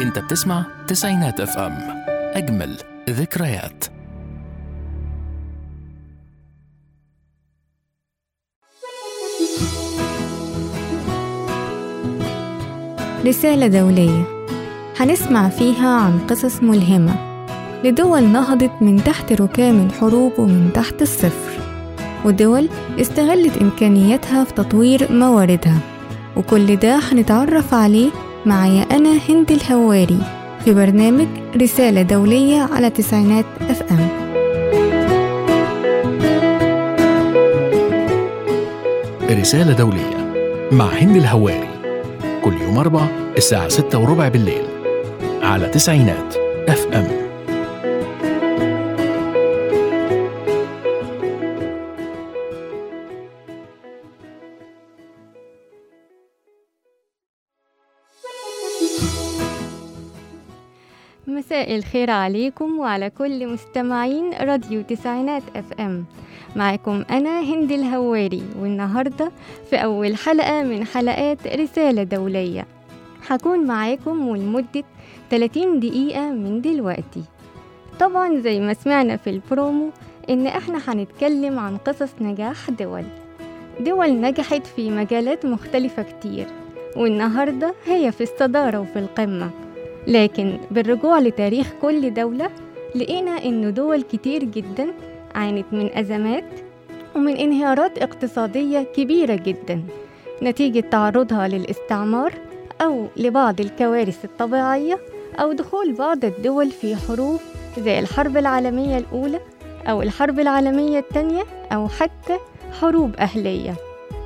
انت بتسمع تسعينات اف ام اجمل ذكريات رسالة دولية هنسمع فيها عن قصص ملهمة لدول نهضت من تحت ركام الحروب ومن تحت الصفر ودول استغلت إمكانياتها في تطوير مواردها وكل ده هنتعرف عليه معايا أنا هند الهواري في برنامج رسالة دولية على تسعينات أف أم رسالة دولية مع هند الهواري كل يوم أربع الساعة ستة وربع بالليل على تسعينات اف ام مساء الخير عليكم وعلى كل مستمعين راديو تسعينات اف ام معكم انا هند الهواري والنهارده في اول حلقه من حلقات رساله دوليه هكون معاكم لمده 30 دقيقه من دلوقتي طبعا زي ما سمعنا في البرومو ان احنا هنتكلم عن قصص نجاح دول دول نجحت في مجالات مختلفه كتير والنهارده هي في الصداره وفي القمه لكن بالرجوع لتاريخ كل دولة لقينا إنه دول كتير جدا عانت من أزمات ومن انهيارات اقتصادية كبيرة جدا نتيجة تعرضها للاستعمار أو لبعض الكوارث الطبيعية أو دخول بعض الدول في حروب زي الحرب العالمية الأولى أو الحرب العالمية الثانية أو حتى حروب أهلية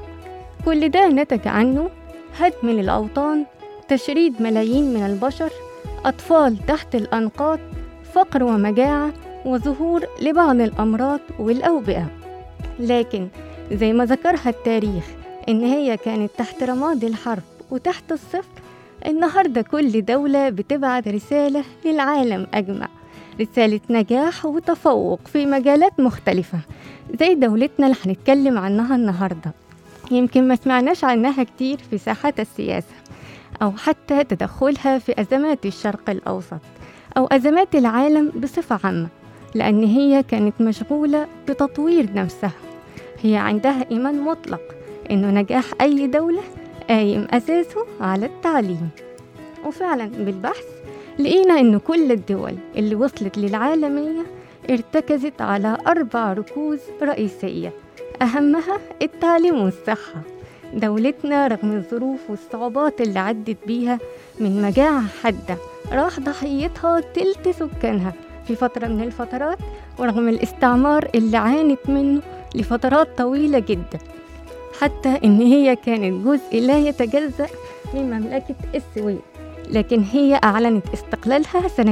كل ده نتج عنه هدم للأوطان تشريد ملايين من البشر أطفال تحت الأنقاض فقر ومجاعة وظهور لبعض الأمراض والأوبئة لكن زي ما ذكرها التاريخ إن هي كانت تحت رماد الحرب وتحت الصفر النهاردة كل دولة بتبعت رسالة للعالم أجمع رسالة نجاح وتفوق في مجالات مختلفة زي دولتنا اللي هنتكلم عنها النهاردة يمكن ما سمعناش عنها كتير في ساحات السياسة أو حتى تدخلها في أزمات الشرق الأوسط أو أزمات العالم بصفة عامة لأن هي كانت مشغولة بتطوير نفسها هي عندها إيمان مطلق إنه نجاح أي دولة قايم أساسه على التعليم وفعلا بالبحث لقينا إن كل الدول اللي وصلت للعالمية ارتكزت على أربع ركوز رئيسية أهمها التعليم والصحة دولتنا رغم الظروف والصعوبات اللي عدت بيها من مجاعة حادة راح ضحيتها تلت سكانها في فترة من الفترات ورغم الاستعمار اللي عانت منه لفترات طويلة جدا حتى إن هي كانت جزء لا يتجزأ من مملكة السويد لكن هي أعلنت استقلالها سنة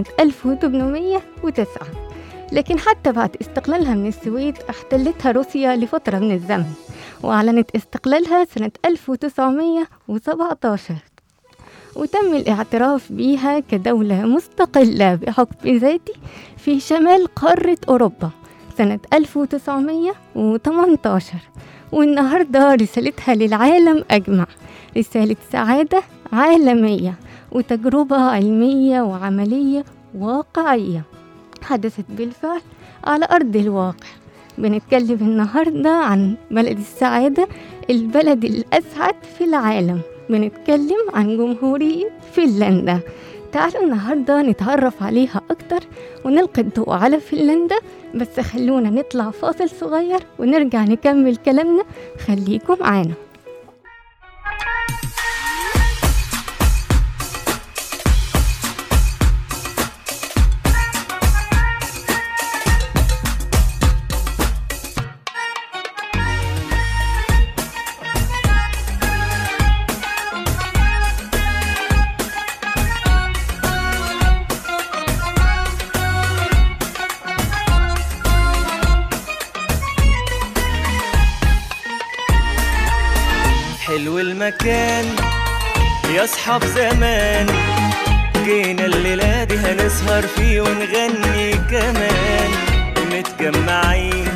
1809 لكن حتى بعد استقلالها من السويد احتلتها روسيا لفترة من الزمن وأعلنت استقلالها سنة 1917 وتم الاعتراف بيها كدولة مستقلة بحكم ذاتي في شمال قارة أوروبا سنة 1918 والنهاردة رسالتها للعالم أجمع رسالة سعادة عالمية وتجربة علمية وعملية واقعية حدثت بالفعل على أرض الواقع بنتكلم النهاردة عن بلد السعادة البلد الأسعد في العالم بنتكلم عن جمهورية فنلندا تعالوا النهاردة نتعرف عليها أكتر ونلقي الضوء على فنلندا بس خلونا نطلع فاصل صغير ونرجع نكمل كلامنا خليكم معانا حلو المكان يا اصحاب زمان جينا الليلة دي هنسهر فيه ونغني كمان متجمعين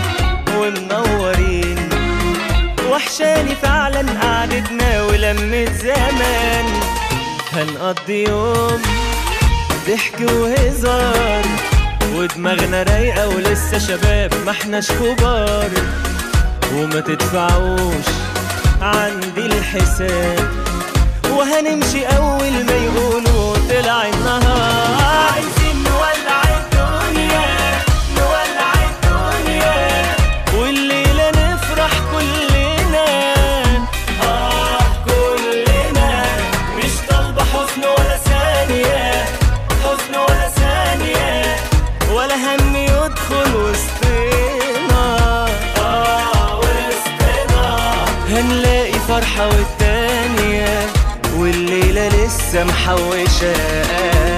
ومنورين وحشاني فعلا قعدتنا ولمة زمان هنقضي يوم ضحك وهزار ودماغنا رايقة ولسه شباب ما احناش كبار وما تدفعوش عندي الحساب وهنمشي أول ما يقولوا طلع النهار عايزين نولع الدنيا نولع الدنيا والليلة نفرح كلنا آه كلنا مش طالبة حزن ولا ثانية حزن ولا ثانية ولا هم يدخل وسطنا آه وسطنا هنلاقي فرحة والتانية والليلة لسه محوشة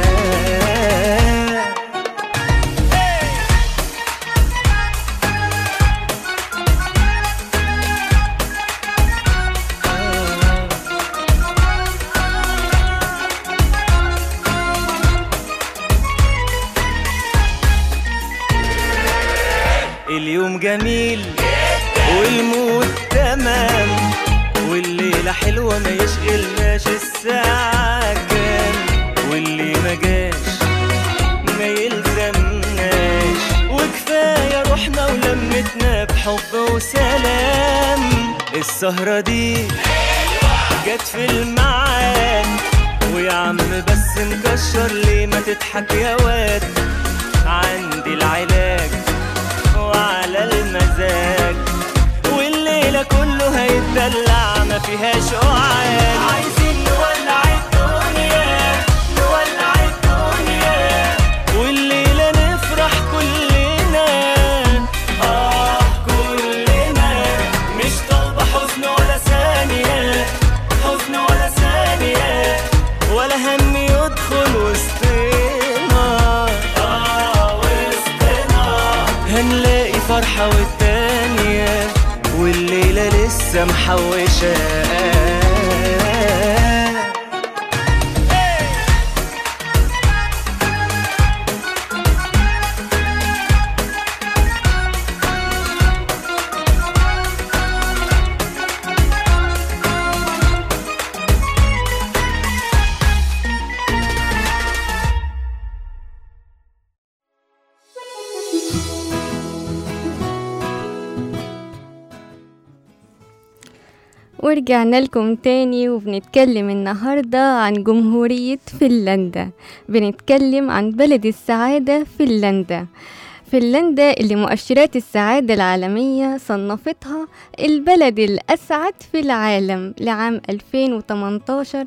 اليوم جميل والمود تمام والليلة حلوة ما يشغلناش الساعة كام واللي ما جاش ما يلزمناش وكفاية روحنا ولمتنا بحب وسلام السهرة دي جت في الميعاد ويا عم بس مكشر ليه ما تضحك يا واد عندي العلاج وعلى المزاج والليلة كله هيتدلع ما فيهاش قعاد عايزين نولع الدنيا نولع الدنيا والليلة نفرح كلنا آه كلنا مش طالبة حزن ولا ثانية حزن ولا ثانية ولا هم يدخل وسطنا آه وسطنا هنلاقي فرحة والتانية والليلة لسه محوشة ورجعنا لكم تاني وبنتكلم النهاردة عن جمهورية فنلندا بنتكلم عن بلد السعادة فنلندا فنلندا اللي مؤشرات السعادة العالمية صنفتها البلد الأسعد في العالم لعام 2018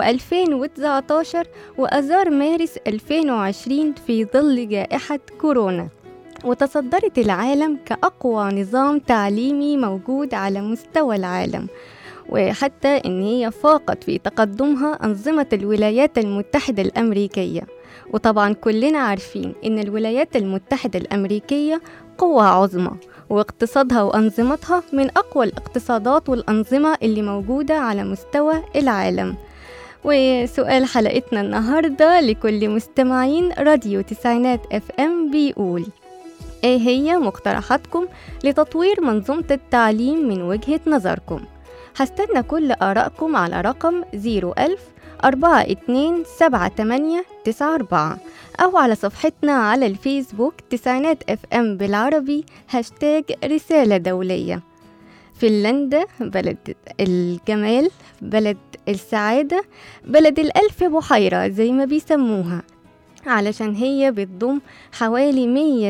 و2019 وأذار مارس 2020 في ظل جائحة كورونا وتصدرت العالم كأقوى نظام تعليمي موجود على مستوى العالم وحتى إن هي فاقت في تقدمها أنظمة الولايات المتحدة الأمريكية وطبعا كلنا عارفين إن الولايات المتحدة الأمريكية قوة عظمى واقتصادها وأنظمتها من أقوى الاقتصادات والأنظمة اللي موجودة على مستوى العالم وسؤال حلقتنا النهاردة لكل مستمعين راديو تسعينات اف ام بيقول ايه هي مقترحاتكم لتطوير منظومة التعليم من وجهة نظركم هستنى كل آرائكم على رقم 01000 42 78 94 أو على صفحتنا على الفيسبوك تسعينات اف ام بالعربي هاشتاج رسالة دولية فنلندا بلد الجمال بلد السعادة بلد الألف بحيرة زي ما بيسموها علشان هي بتضم حوالي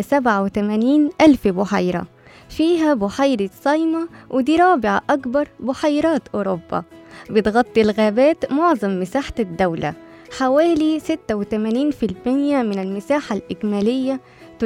187 ألف بحيرة فيها بحيرة صايمة ودي رابع أكبر بحيرات أوروبا بتغطي الغابات معظم مساحة الدولة حوالي 86% من المساحة الإجمالية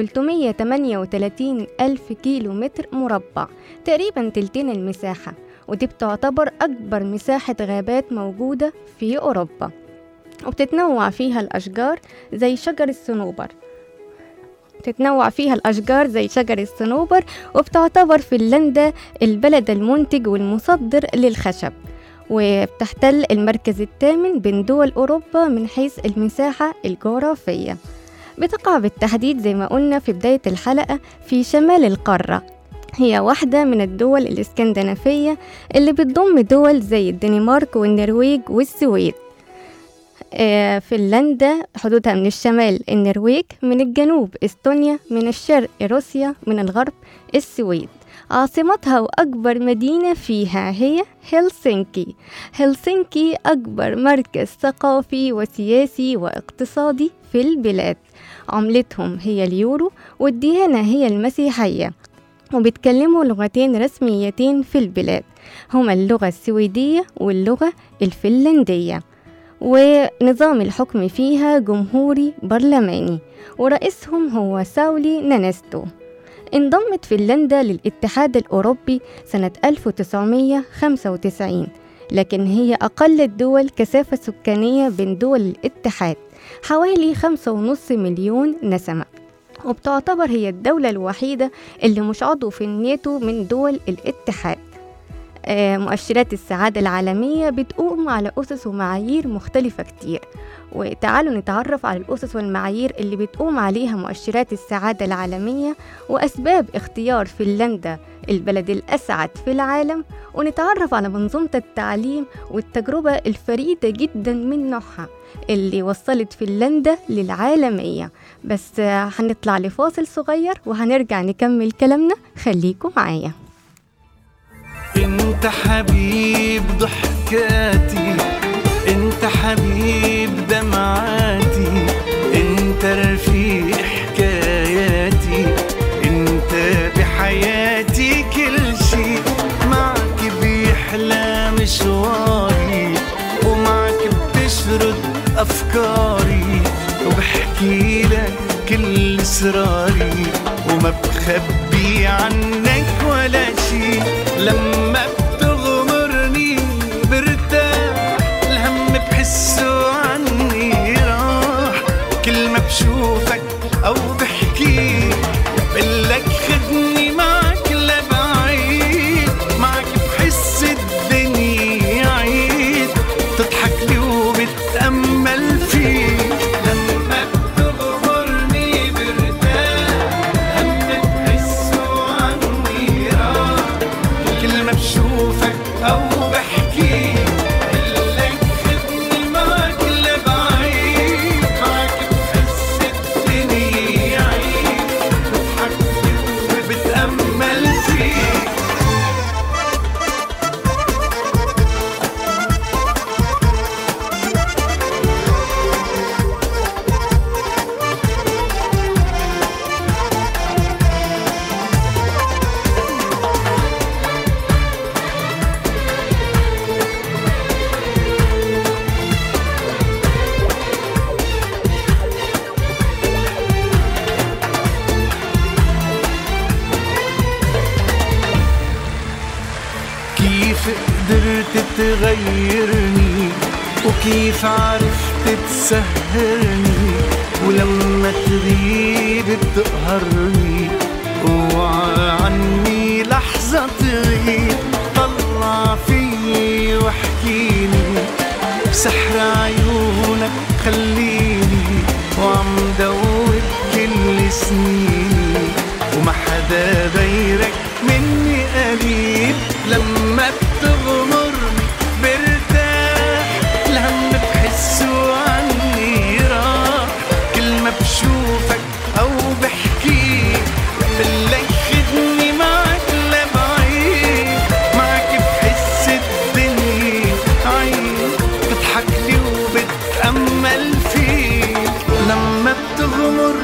338 ألف كيلو متر مربع تقريبا تلتين المساحة ودي بتعتبر أكبر مساحة غابات موجودة في أوروبا وبتتنوع فيها الأشجار زي شجر الصنوبر تتنوع فيها الأشجار زي شجر الصنوبر وبتعتبر فنلندا البلد المنتج والمصدر للخشب وبتحتل المركز الثامن بين دول أوروبا من حيث المساحة الجغرافية بتقع بالتحديد زي ما قلنا في بداية الحلقة في شمال القارة هي واحدة من الدول الإسكندنافية اللي بتضم دول زي الدنمارك والنرويج والسويد آه، فنلندا حدودها من الشمال النرويج من الجنوب استونيا من الشرق روسيا من الغرب السويد عاصمتها وأكبر مدينة فيها هي هلسنكي هلسنكي أكبر مركز ثقافي وسياسي واقتصادي في البلاد عملتهم هي اليورو والديانة هي المسيحية وبيتكلموا لغتين رسميتين في البلاد هما اللغة السويدية واللغة الفنلندية ونظام الحكم فيها جمهوري برلماني ورئيسهم هو ساولي نانستو انضمت فنلندا للاتحاد الأوروبي سنة 1995 لكن هي أقل الدول كثافة سكانية بين دول الاتحاد حوالي خمسة ونص مليون نسمة وبتعتبر هي الدولة الوحيدة اللي مش عضو في الناتو من دول الاتحاد آه، مؤشرات السعادة العالمية بتقوم على أسس ومعايير مختلفة كتير وتعالوا نتعرف على الأسس والمعايير اللي بتقوم عليها مؤشرات السعادة العالمية وأسباب اختيار فنلندا البلد الأسعد في العالم ونتعرف على منظومة التعليم والتجربة الفريدة جدا من نوعها اللي وصلت فنلندا للعالمية بس آه، هنطلع لفاصل صغير وهنرجع نكمل كلامنا خليكم معايا انت حبيب ضحكاتي انت حبيب دمعاتي انت رفيق حكاياتي انت بحياتي كل شي معك بيحلى مشواري ومعك بتشرد افكاري وبحكي لك كل اسراري وما بخبي عنك ولا شي لما بتغمرني برتاح الهم بحسه عني راح كل ما بشوفك او بحكي بقلك خدني معك لبعيد معك بحس الدنيا عيد تضحك لي وبتأمل فيك لما بتغمرني برتاح هم بحسه عني راح كل ما بشوفك او بحكي بقلك خدني معك لبعيد معك بحس الدنيا عيد بضحك وبتأمل فيك كيف قدرت تغيرني وكيف عرفت تسهرني ولما تغيب بتقهرني اوعى عني لحظة تغيب طلع فيي واحكيلي بسحر عيونك خليني وعم دوب كل سنيني وما حدا غيرك مني قريب لما بتغمرني برتاح الهم بحسه عني راح كل ما بشوفك او بحكي بقلك خدني معك لبعيد معك بحس الدنيا عيد بتضحك لي وبتأمل فيك لما بتغمر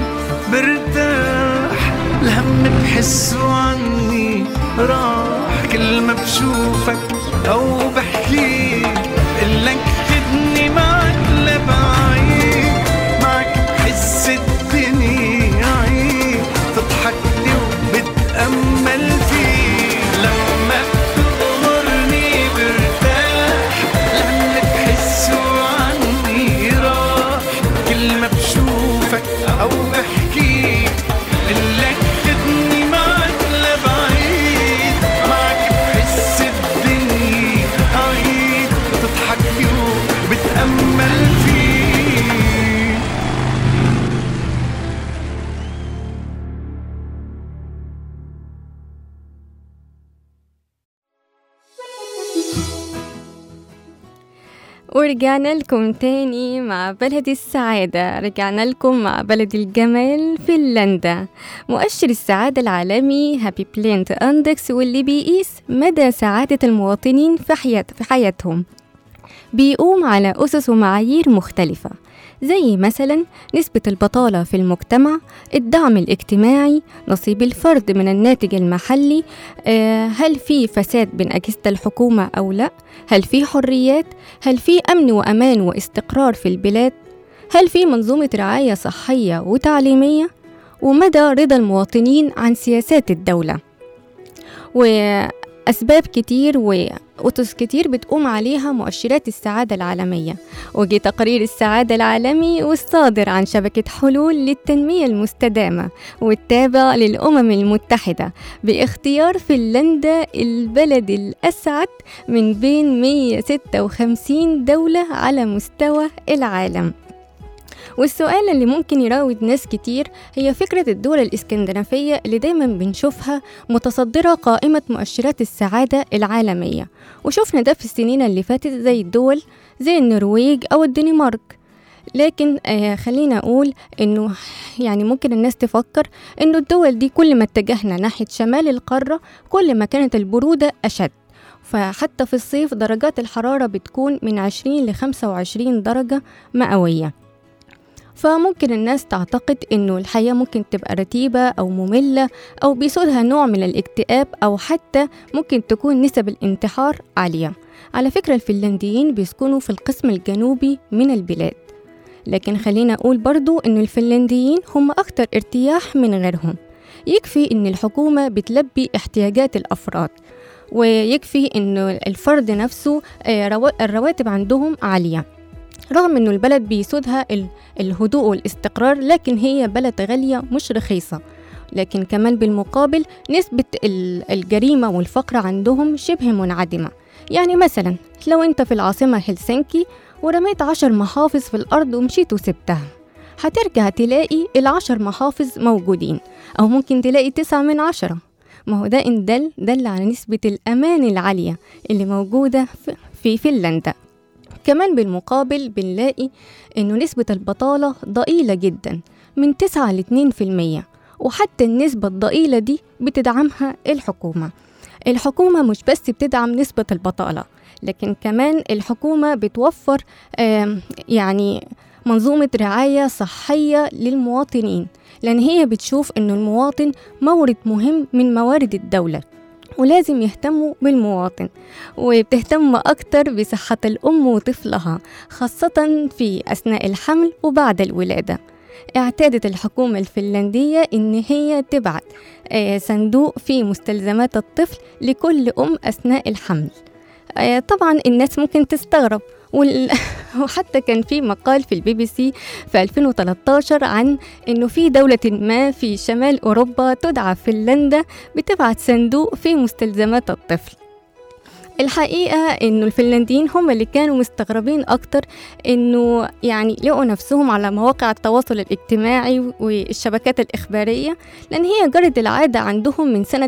برتاح الهم بحسه عني راح كل ما بشوفك او بحكيك بقلك خدني معك لبعيد معك بحس الدنيا عيد تضحك لي وبتأمل فيك لما بتغمرني برتاح لما بحسه عني راح كل ما بشوفك او بحكيك بقلك خدني معك لبعيد معك بحس الدنيا ورجعنا لكم تاني مع بلد السعادة رجعنا لكم مع بلد الجمال فنلندا مؤشر السعادة العالمي هابي بلانت اندكس واللي بيقيس مدى سعادة المواطنين في, حيات في حياتهم بيقوم على أسس ومعايير مختلفة زي مثلا نسبة البطالة في المجتمع الدعم الاجتماعي نصيب الفرد من الناتج المحلي آه، هل في فساد بين أجهزة الحكومة أو لا هل في حريات هل في أمن وأمان واستقرار في البلاد هل في منظومة رعاية صحية وتعليمية ومدى رضا المواطنين عن سياسات الدولة وأسباب كتير وأسس كتير بتقوم عليها مؤشرات السعادة العالمية وجي تقرير السعادة العالمي والصادر عن شبكة حلول للتنمية المستدامة والتابع للأمم المتحدة باختيار فنلندا البلد الأسعد من بين 156 دولة على مستوى العالم والسؤال اللي ممكن يراود ناس كتير هي فكرة الدول الإسكندنافية اللي دايما بنشوفها متصدرة قائمة مؤشرات السعادة العالمية وشفنا ده في السنين اللي فاتت زي الدول زي النرويج أو الدنمارك لكن آه خلينا أقول إنه يعني ممكن الناس تفكر إنه الدول دي كل ما اتجهنا ناحية شمال القارة كل ما كانت البرودة أشد فحتى في الصيف درجات الحرارة بتكون من 20 ل 25 درجة مئوية فممكن الناس تعتقد انه الحياة ممكن تبقى رتيبة او مملة او بيسودها نوع من الاكتئاب او حتى ممكن تكون نسب الانتحار عالية على فكرة الفنلنديين بيسكنوا في القسم الجنوبي من البلاد لكن خلينا أقول برضو إن الفنلنديين هم أكتر ارتياح من غيرهم يكفي إن الحكومة بتلبي احتياجات الأفراد ويكفي إن الفرد نفسه آه، روا- الرواتب عندهم عالية رغم إنه البلد بيسودها ال- الهدوء والاستقرار لكن هي بلد غالية مش رخيصة لكن كمان بالمقابل نسبة ال- الجريمة والفقر عندهم شبه منعدمة يعني مثلا لو انت في العاصمة هلسنكي ورميت عشر محافظ في الأرض ومشيت وسبتها هترجع تلاقي العشر محافظ موجودين أو ممكن تلاقي تسعة من عشرة ما هو ده إن دل دل على نسبة الأمان العالية اللي موجودة في- في فنلندا كمان بالمقابل بنلاقي إنه نسبة البطالة ضئيلة جدا من 9 ل 2% وحتى النسبة الضئيلة دي بتدعمها الحكومة الحكومة مش بس بتدعم نسبة البطالة لكن كمان الحكومة بتوفر آم، يعني منظومة رعاية صحية للمواطنين لأن هي بتشوف إن المواطن مورد مهم من موارد الدولة ولازم يهتموا بالمواطن وبتهتم أكتر بصحة الأم وطفلها خاصة في أثناء الحمل وبعد الولادة اعتادت الحكومة الفنلندية إن هي تبعت آه، صندوق فيه مستلزمات الطفل لكل أم أثناء الحمل آه، طبعا الناس ممكن تستغرب وال... وحتى كان في مقال في البي بي سي في 2013 عن انه في دولة ما في شمال اوروبا تدعى فنلندا بتبعت صندوق فيه مستلزمات الطفل الحقيقة انه الفنلنديين هم اللي كانوا مستغربين اكتر انه يعني لقوا نفسهم على مواقع التواصل الاجتماعي والشبكات الاخبارية لان هي جرت العادة عندهم من سنة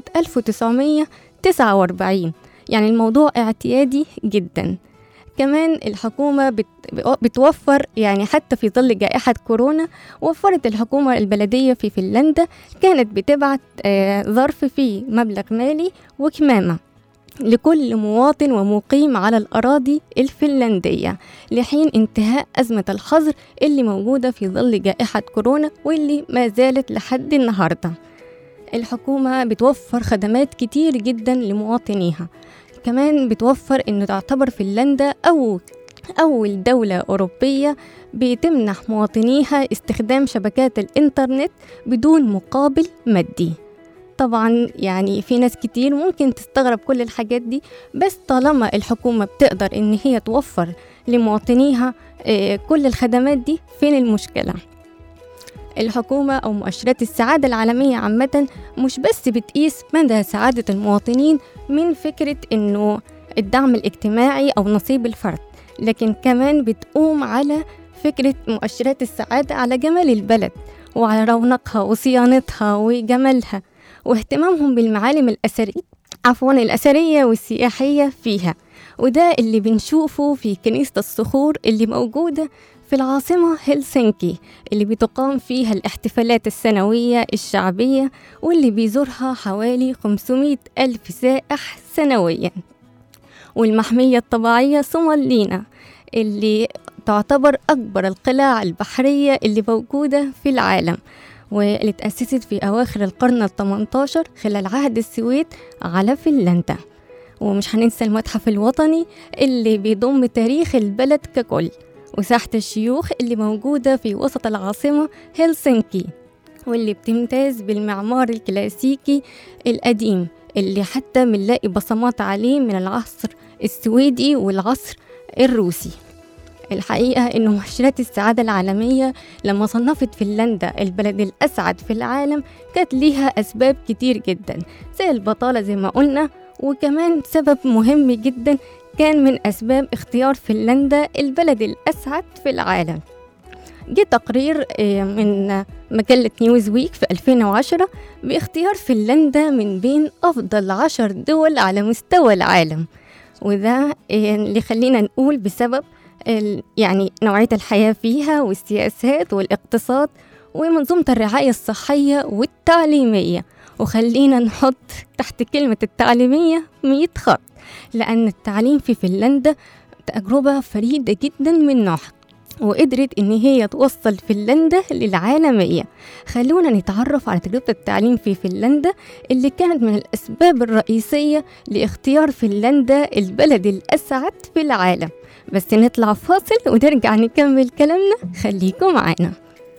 1949 يعني الموضوع اعتيادي جدا كمان الحكومة بت بتوفر يعني حتى في ظل جائحة كورونا وفرت الحكومة البلدية في فنلندا كانت بتبعت آه، ظرف فيه مبلغ مالي وكمامة لكل مواطن ومقيم على الأراضي الفنلندية لحين انتهاء أزمة الحظر اللي موجودة في ظل جائحة كورونا واللي ما زالت لحد النهاردة الحكومة بتوفر خدمات كتير جدا لمواطنيها كمان بتوفر انه تعتبر فنلندا او اول دولة اوروبية بتمنح مواطنيها استخدام شبكات الانترنت بدون مقابل مادي طبعا يعني في ناس كتير ممكن تستغرب كل الحاجات دي بس طالما الحكومة بتقدر ان هي توفر لمواطنيها آه، كل الخدمات دي فين المشكلة الحكومة أو مؤشرات السعادة العالمية عامة مش بس بتقيس مدى سعادة المواطنين من فكرة إنه الدعم الاجتماعي أو نصيب الفرد لكن كمان بتقوم على فكرة مؤشرات السعادة على جمال البلد وعلى رونقها وصيانتها وجمالها واهتمامهم بالمعالم الأثرية عفوا الأثرية والسياحية فيها وده اللي بنشوفه في كنيسة الصخور اللي موجودة في العاصمة هلسنكي اللي بتقام فيها الاحتفالات السنوية الشعبية واللي بيزورها حوالي 500 ألف سائح سنويا والمحمية الطبيعية سومالينا اللي تعتبر أكبر القلاع البحرية اللي موجودة في العالم واللي تأسست في أواخر القرن الثمنتاشر خلال عهد السويد على فنلندا ومش هننسى المتحف الوطني اللي بيضم تاريخ البلد ككل وساحة الشيوخ اللي موجودة في وسط العاصمة هلسنكي واللي بتمتاز بالمعمار الكلاسيكي القديم اللي حتى بنلاقي بصمات عليه من العصر السويدي والعصر الروسي الحقيقة إنه مؤشرات السعادة العالمية لما صنفت فنلندا البلد الأسعد في العالم كانت ليها أسباب كتير جدا زي البطالة زي ما قلنا وكمان سبب مهم جدا كان من أسباب اختيار فنلندا البلد الأسعد في العالم جه تقرير آه، من مجلة نيوز ويك في 2010 باختيار فنلندا من بين أفضل عشر دول على مستوى العالم وده آه، اللي خلينا نقول بسبب ال- يعني نوعية الحياة فيها والسياسات والاقتصاد ومنظومة الرعاية الصحية والتعليمية وخلينا نحط تحت كلمة التعليمية 100 خط لأن التعليم في فنلندا تجربة فريدة جدا من نوعها وقدرت إن هي توصل فنلندا للعالمية خلونا نتعرف على تجربة التعليم في فنلندا اللي كانت من الأسباب الرئيسية لاختيار فنلندا البلد الأسعد في العالم بس نطلع فاصل ونرجع نكمل كلامنا خليكم معانا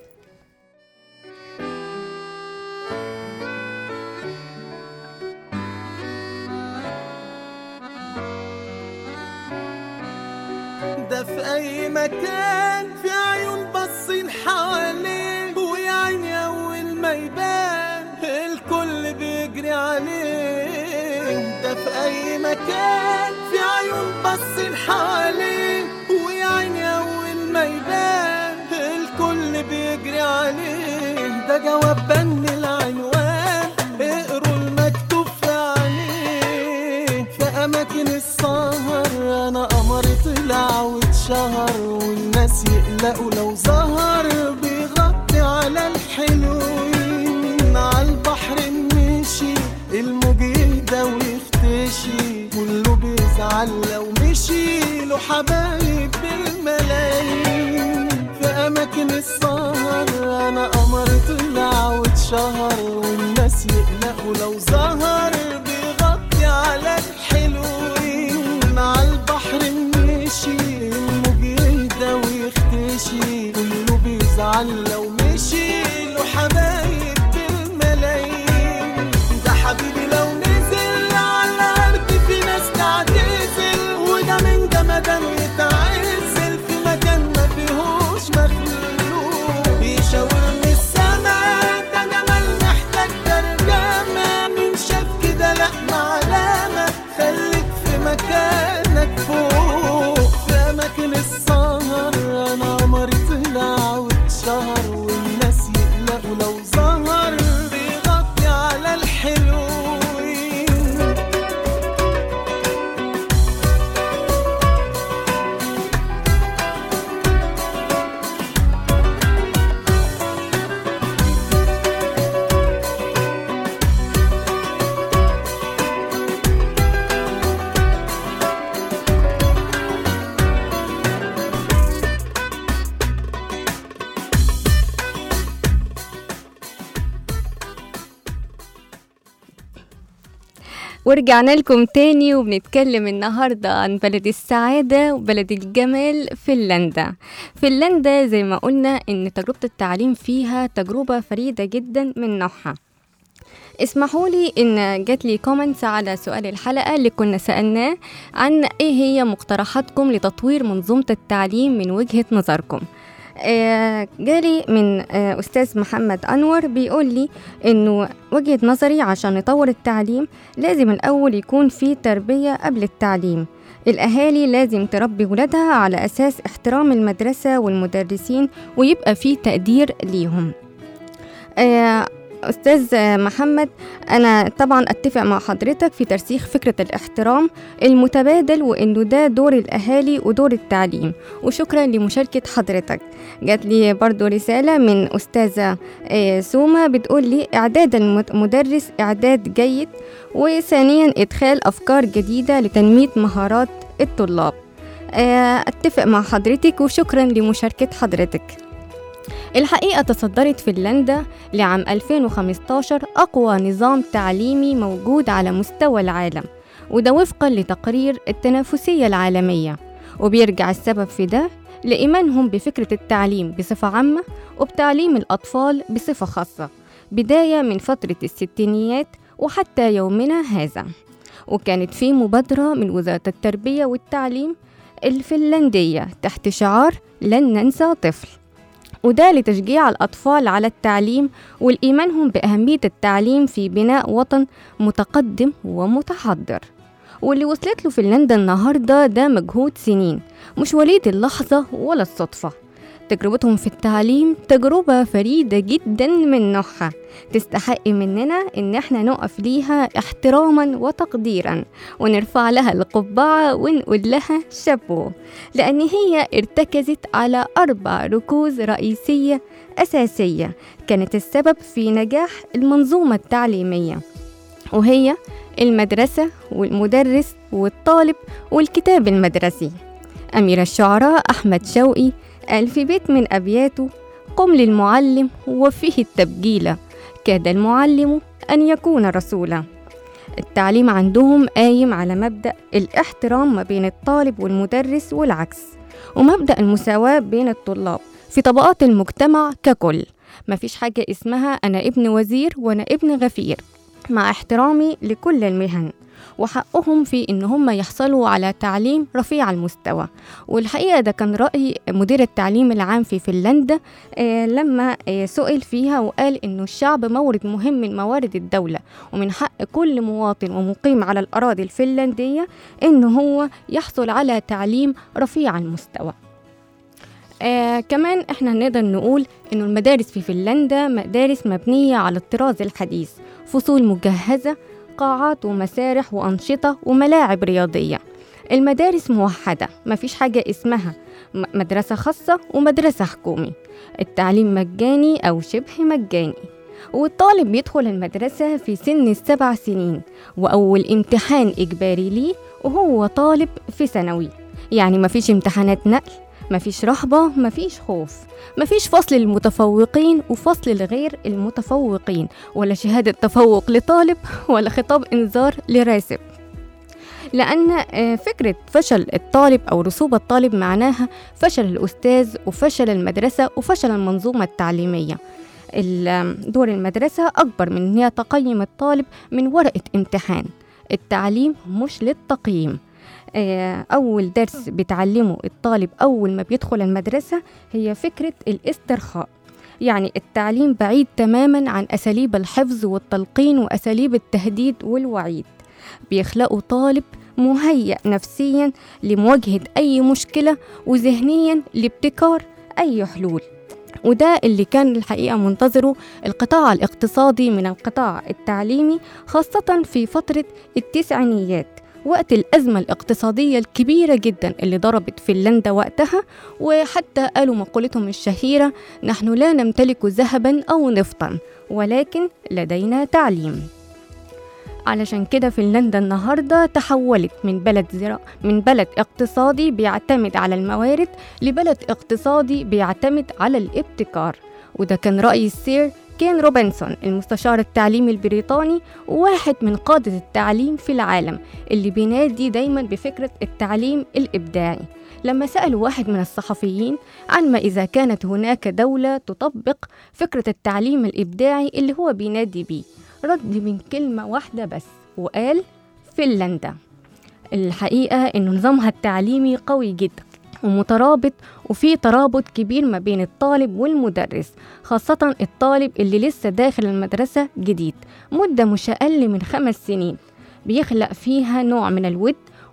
ده في اي مكان في عيون باصين حواليه ويا عيني اول ما يبان الكل بيجري عليه ده في اي مكان في عيون باصين حواليه ويا عيني اول ما يبان الكل بيجري عليه ده جواب بن العنوان اقروا المكتوب في عليه في اماكن السهر انا قمر طلع واتشهر والناس يقلقوا لو ظهر بيغطي على الحلوين على البحر مشي الموج يهدى ويختشي كله بيزعل لو مشي له حبايب بالملايين في اماكن السهر انا قمر طلع واتشهر والناس يقلقوا لو ظهر بيغطي على الحلوين على البحر مشي الموج يهدى ويختشي كله بيزعل لو مشي له حبايب بالملايين ده حبيبي لو نزل على الارض في ناس تعتزل وده من جمدان يتعزل في مكان ما فيهوش مخلوق بيشاور من السما ده جمال محتاج ترجمة مين شاف كده لا معلمة خليك في مكانك فوق في أماكن السهر أنا قمري طلع واتشهر والناس يقلقوا لو ظهر بيغطي على الحلوين ورجعنا لكم تاني وبنتكلم النهاردة عن بلد السعادة وبلد الجمال فنلندا فنلندا زي ما قلنا إن تجربة التعليم فيها تجربة فريدة جدا من نوعها اسمحوا لي ان جات لي كومنتس على سؤال الحلقه اللي كنا سالناه عن ايه هي مقترحاتكم لتطوير منظومه التعليم من وجهه نظركم آه، جالي من آه، أستاذ محمد أنور بيقول لي إنه وجهة نظري عشان نطور التعليم لازم الأول يكون في تربية قبل التعليم الأهالي لازم تربي ولادها على أساس احترام المدرسة والمدرسين ويبقى في تقدير ليهم آه، أستاذ محمد أنا طبعا أتفق مع حضرتك في ترسيخ فكرة الاحترام المتبادل وإنه ده دور الأهالي ودور التعليم وشكرا لمشاركة حضرتك جات لي برضو رسالة من أستاذة آه، سوما بتقول لي إعداد المدرس إعداد جيد وثانيا إدخال أفكار جديدة لتنمية مهارات الطلاب آه، أتفق مع حضرتك وشكرا لمشاركة حضرتك الحقيقة تصدرت فنلندا لعام 2015 أقوى نظام تعليمي موجود على مستوى العالم وده وفقا لتقرير التنافسية العالمية وبيرجع السبب في ده لإيمانهم بفكرة التعليم بصفة عامة وبتعليم الأطفال بصفة خاصة بداية من فترة الستينيات وحتى يومنا هذا وكانت في مبادرة من وزارة التربية والتعليم الفنلندية تحت شعار لن ننسى طفل وده لتشجيع الأطفال على التعليم والإيمانهم بأهمية التعليم في بناء وطن متقدم ومتحضر واللي وصلت له فنلندا النهاردة ده مجهود سنين مش وليد اللحظة ولا الصدفة تجربتهم في التعليم تجربة فريدة جدا من نوعها تستحق مننا إن احنا نقف ليها احتراما وتقديرا ونرفع لها القبعة ونقول لها شابو لأن هي ارتكزت على أربع ركوز رئيسية أساسية كانت السبب في نجاح المنظومة التعليمية وهي المدرسة والمدرس والطالب والكتاب المدرسي أمير الشعراء أحمد شوقي قال في بيت من أبياته قم للمعلم وفيه التبجيلة كاد المعلم أن يكون رسولا التعليم عندهم قايم على مبدأ الاحترام ما بين الطالب والمدرس والعكس ومبدأ المساواة بين الطلاب في طبقات المجتمع ككل مفيش حاجة اسمها أنا ابن وزير وأنا ابن غفير مع احترامي لكل المهن وحقهم في إن هم يحصلوا على تعليم رفيع المستوى والحقيقة ده كان رأي مدير التعليم العام في فنلندا آه، لما آه، سئل فيها وقال إنه الشعب مورد مهم من موارد الدولة ومن حق كل مواطن ومقيم على الأراضي الفنلندية إنه هو يحصل على تعليم رفيع المستوى آه كمان احنا نقدر نقول انه المدارس في فنلندا مدارس مبنية على الطراز الحديث فصول مجهزة قاعات ومسارح وأنشطة وملاعب رياضية المدارس موحدة مفيش حاجة اسمها م- مدرسة خاصة ومدرسة حكومي التعليم مجاني أو شبه مجاني والطالب بيدخل المدرسة في سن السبع سنين وأول امتحان إجباري ليه وهو طالب في ثانوي يعني مفيش امتحانات نقل مفيش رهبة مفيش خوف مفيش فصل للمتفوقين وفصل لغير المتفوقين ولا شهادة تفوق لطالب ولا خطاب إنذار لراسب لأن آه، فكرة فشل الطالب أو رسوب الطالب معناها فشل الأستاذ وفشل المدرسة وفشل المنظومة التعليمية ال- دور المدرسة أكبر من إن هي تقيم الطالب من ورقة امتحان التعليم مش للتقييم آه، أول درس بتعلمه الطالب أول ما بيدخل المدرسة هي فكرة الاسترخاء يعني التعليم بعيد تماما عن أساليب الحفظ والتلقين وأساليب التهديد والوعيد بيخلقوا طالب مهيأ نفسيا لمواجهة أي مشكلة وذهنيا لابتكار أي حلول وده اللي كان الحقيقة منتظره القطاع الاقتصادي من القطاع التعليمي خاصة في فترة التسعينيات وقت الأزمة الاقتصادية الكبيرة جدا اللي ضربت فنلندا وقتها وحتى قالوا مقولتهم الشهيرة نحن لا نمتلك ذهبا أو نفطا ولكن لدينا تعليم علشان كده فنلندا النهاردة تحولت من بلد زراعة من بلد اقتصادي بيعتمد على الموارد لبلد اقتصادي بيعتمد على الابتكار وده كان رأي السير كين روبنسون المستشار التعليمي البريطاني وواحد من قادة التعليم في العالم اللي بينادي دايما بفكرة التعليم الإبداعي لما سألوا واحد من الصحفيين عن ما إذا كانت هناك دولة تطبق فكرة التعليم الإبداعي اللي هو بينادي بيه رد من كلمة واحدة بس وقال فنلندا الحقيقة إنه نظامها التعليمي قوي جدا ومترابط وفي ترابط كبير ما بين الطالب والمدرس خاصة الطالب اللي لسه داخل المدرسة جديد مدة مش أقل من خمس سنين بيخلق فيها نوع من الود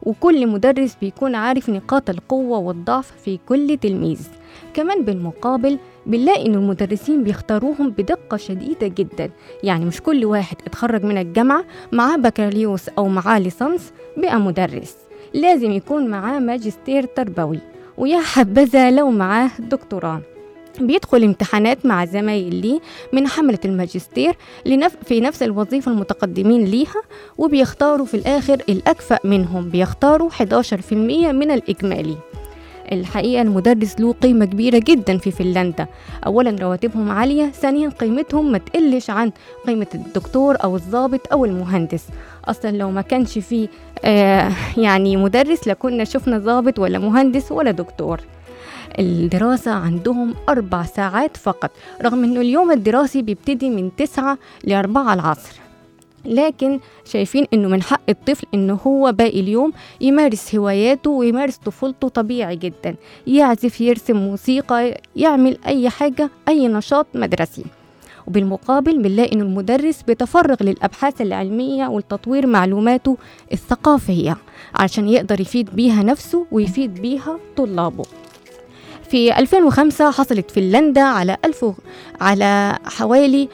وكل مدرس بيكون عارف نقاط القوة والضعف في كل تلميذ كمان بالمقابل بنلاقي إن المدرسين بيختاروهم بدقة شديدة جدا يعني مش كل واحد اتخرج من الجامعة معاه بكالوريوس أو معاه ليسانس بقى مدرس لازم يكون معاه ماجستير تربوي ويا حبذا لو معاه دكتوراه بيدخل امتحانات مع زمايل ليه من حملة الماجستير لنف... في نفس الوظيفة المتقدمين ليها وبيختاروا في الآخر الأكفأ منهم بيختاروا 11% من الإجمالي الحقيقة المدرس له قيمة كبيرة جدا في فنلندا أولا رواتبهم عالية ثانيا قيمتهم ما تقلش عن قيمة الدكتور أو الضابط أو المهندس أصلا لو ما كانش فيه آه يعني مدرس لكنا شفنا ضابط ولا مهندس ولا دكتور الدراسة عندهم أربع ساعات فقط رغم أنه اليوم الدراسي بيبتدي من تسعة لأربعة العصر لكن شايفين انه من حق الطفل انه هو باقي اليوم يمارس هواياته ويمارس طفولته طبيعي جدا يعزف يرسم موسيقى يعمل اي حاجة اي نشاط مدرسي وبالمقابل بنلاقي ان المدرس بيتفرغ للابحاث العلميه والتطوير معلوماته الثقافيه عشان يقدر يفيد بيها نفسه ويفيد بيها طلابه في 2005 حصلت فنلندا على ألف على حوالي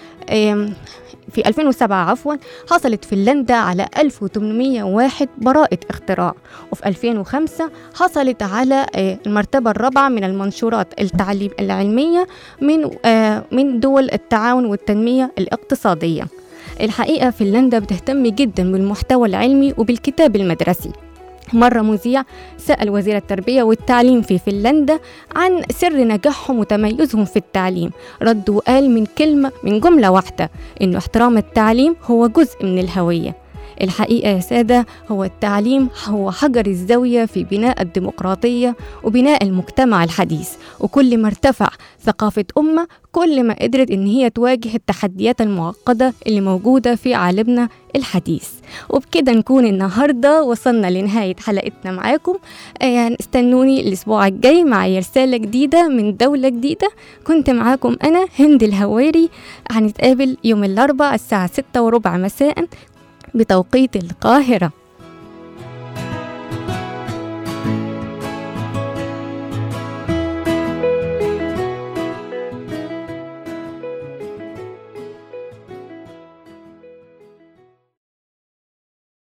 في 2007 عفوا حصلت فنلندا على 1801 براءة اختراع وفي 2005 حصلت على المرتبة الرابعة من المنشورات التعليم العلمية من من دول التعاون والتنمية الاقتصادية الحقيقة فنلندا بتهتم جدا بالمحتوى العلمي وبالكتاب المدرسي مرة مذيع سأل وزير التربية والتعليم في فنلندا عن سر نجاحهم وتميزهم في التعليم رد وقال من كلمة من جملة واحدة إنه احترام التعليم هو جزء من الهوية الحقيقة يا سادة هو التعليم هو حجر الزاوية في بناء الديمقراطية وبناء المجتمع الحديث وكل ما ارتفع ثقافة أمة كل ما قدرت إن هي تواجه التحديات المعقدة اللي موجودة في عالمنا الحديث وبكده نكون النهاردة وصلنا لنهاية حلقتنا معاكم يعني استنوني الأسبوع الجاي مع رسالة جديدة من دولة جديدة كنت معاكم أنا هند الهواري هنتقابل يوم الأربعاء الساعة ستة وربع مساء بتوقيت القاهرة